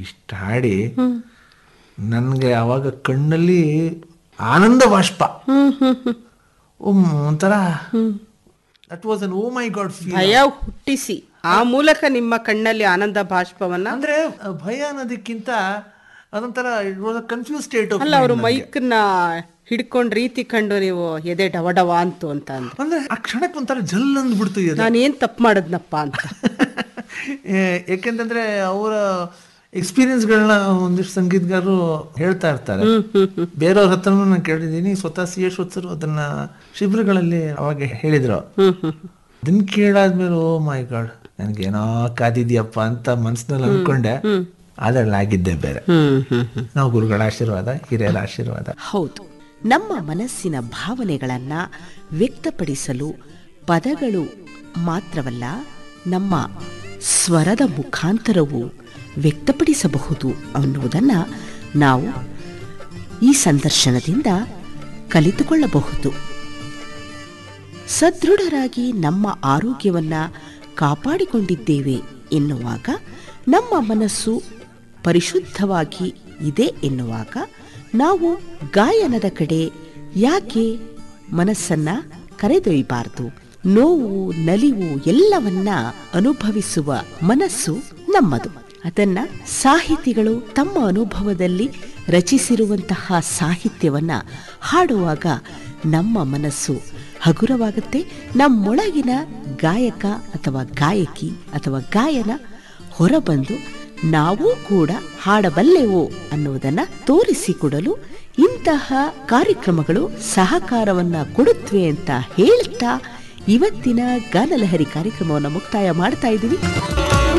ಇಷ್ಟ ಹಾಡಿ ನನಗೆ ಅವಾಗ ಕಣ್ಣಲ್ಲಿ ಆನಂದ ಬಾಷ್ಪ ಒಮ್- ಒಂಥರ that was an oh my god feel ಭಯ ಹುಟ್ಟಿಸಿ ಆ ಮೂಲಕ ನಿಮ್ಮ ಕಣ್ಣಲ್ಲಿ ಆನಂದ ಬಾಷ್ಪವನ್ನ ಅಂದ್ರೆ ಆ, ಭಯ ಅನ್ನೋದಕ್ಕಿಂತ ಅದೊಂಥರ it was a confuse state of ಅಲ್ಲ ಅವರು ಮೈಕ್ನ ಹಿಡ್ಕೊಂಡ್ ರೀತಿ ಕಂಡು ನೀವು ಎದೆ ಡವ ಡವ ಅಂತು ಅಂತ ಅಂದ್ರೆ ಅಂದ್ರೆ ಆ ಕ್ಷಣಕ್ಕೆ ಒಂಥರ ಜಲ್ ಅಂದ್ಬಿಡ್ತು ಇದು ನಾನು ಏನ್ ತಪ್ಪು ಮಾಡದ್ನಪ್ಪ ಅಂತ ಏ- ಯಾಕೆಂತಂದ್ರೆ ಅವರ ಎಕ್ಸ್ಪೀರಿಯನ್ಸ್ಗಳನ್ನ ಒಂದಿಷ್ಟು ಸಂಗೀತಗಾರರು ಹೇಳ್ತಾ ಇರ್ತಾರೆ ಬೇರೆಯವ್ರ ಹತ್ರನೂ ನಾನು ಕೇಳಿದ್ದೀನಿ ಸ್ವತಃ ಸಿ ಎಸ್ ವತ್ಸರು ಅದನ್ನ ಶಿಬಿರಗಳಲ್ಲಿ ಅವಾಗ ಹೇಳಿದ್ರು ಅದನ್ನ ಕೇಳಾದ್ಮೇಲೆ ಓ ಮೈ ಗಾಡ್ ನನ್ಗೇನೋ ಕಾದಿದ್ಯಪ್ಪ ಅಂತ ಮನ್ಸಿನಲ್ಲಿ ಅನ್ಕೊಂಡೆ ಅದ್ರಲ್ಲಿ ಆಗಿದ್ದೆ ಬೇರೆ ನಾವು ಗುರುಗಳ ಆಶೀರ್ವಾದ ಹಿರಿಯರ ಆಶೀರ್ವಾದ ಹೌದು ನಮ್ಮ ಮನಸ್ಸಿನ ಭಾವನೆಗಳನ್ನ ವ್ಯಕ್ತಪಡಿಸಲು ಪದಗಳು ಮಾತ್ರವಲ್ಲ ನಮ್ಮ ಸ್ವರದ ಮುಖಾಂತರವೂ ವ್ಯಕ್ತಪಡಿಸಬಹುದು ಅನ್ನುವುದನ್ನ ನಾವು ಈ ಸಂದರ್ಶನದಿಂದ ಕಲಿತುಕೊಳ್ಳಬಹುದು ಸದೃಢರಾಗಿ ನಮ್ಮ ಆರೋಗ್ಯವನ್ನ ಕಾಪಾಡಿಕೊಂಡಿದ್ದೇವೆ ಎನ್ನುವಾಗ ನಮ್ಮ ಮನಸ್ಸು ಪರಿಶುದ್ಧವಾಗಿ ಇದೆ ಎನ್ನುವಾಗ ನಾವು ಗಾಯನದ ಕಡೆ ಯಾಕೆ ಮನಸ್ಸನ್ನ ಕರೆದೊಯ್ಯಬಾರದು ನೋವು ನಲಿವು ಎಲ್ಲವನ್ನ ಅನುಭವಿಸುವ ಮನಸ್ಸು ನಮ್ಮದು ಅದನ್ನ ಸಾಹಿತಿಗಳು ತಮ್ಮ ಅನುಭವದಲ್ಲಿ ರಚಿಸಿರುವಂತಹ ಸಾಹಿತ್ಯವನ್ನ ಹಾಡುವಾಗ ನಮ್ಮ ಮನಸ್ಸು ಹಗುರವಾಗುತ್ತೆ ನಮ್ಮೊಳಗಿನ ಗಾಯಕ ಅಥವಾ ಗಾಯಕಿ ಅಥವಾ ಗಾಯನ ಹೊರಬಂದು ನಾವೂ ಕೂಡ ಹಾಡಬಲ್ಲೆವೋ ಅನ್ನುವುದನ್ನ ತೋರಿಸಿಕೊಡಲು ಇಂತಹ ಕಾರ್ಯಕ್ರಮಗಳು ಸಹಕಾರವನ್ನ ಕೊಡುತ್ತವೆ ಅಂತ ಹೇಳ್ತಾ ಇವತ್ತಿನ ಗಾನಲಹರಿ ಕಾರ್ಯಕ್ರಮವನ್ನು ಮುಕ್ತಾಯ ಮಾಡ್ತಾ ಇದ್ದೀವಿ